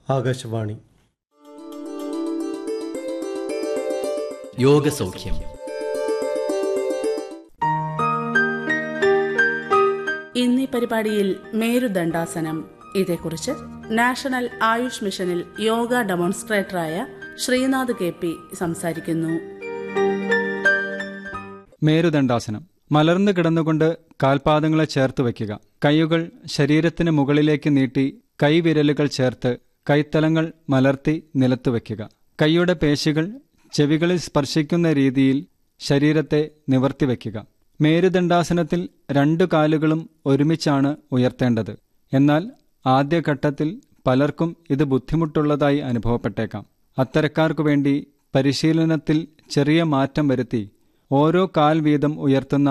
ആകാശവാണി യോഗസൗഖ്യം ഇന്നീ പരിപാടിയിൽ മേരുദണ്ഡാസനം ഇതേക്കുറിച്ച് നാഷണൽ ആയുഷ് മിഷനിൽ യോഗ ഡെമോൺസ്ട്രേറ്ററായ ശ്രീനാഥ് കെ പി സംസാരിക്കുന്നു മേരുദണ്ഡാസനം മലർന്നു കിടന്നുകൊണ്ട് കാൽപാദങ്ങളെ ചേർത്ത് വയ്ക്കുക കൈകൾ ശരീരത്തിന് മുകളിലേക്ക് നീട്ടി കൈവിരലുകൾ ചേർത്ത് കൈത്തലങ്ങൾ മലർത്തി നിലത്തു വയ്ക്കുക കൈയുടെ പേശികൾ ചെവികളിൽ സ്പർശിക്കുന്ന രീതിയിൽ ശരീരത്തെ നിവർത്തി വയ്ക്കുക മേരുദണ്ഡാസനത്തിൽ രണ്ടു കാലുകളും ഒരുമിച്ചാണ് ഉയർത്തേണ്ടത് എന്നാൽ ആദ്യഘട്ടത്തിൽ പലർക്കും ഇത് ബുദ്ധിമുട്ടുള്ളതായി അനുഭവപ്പെട്ടേക്കാം അത്തരക്കാർക്കു വേണ്ടി പരിശീലനത്തിൽ ചെറിയ മാറ്റം വരുത്തി ഓരോ കാൽ വീതം ഉയർത്തുന്ന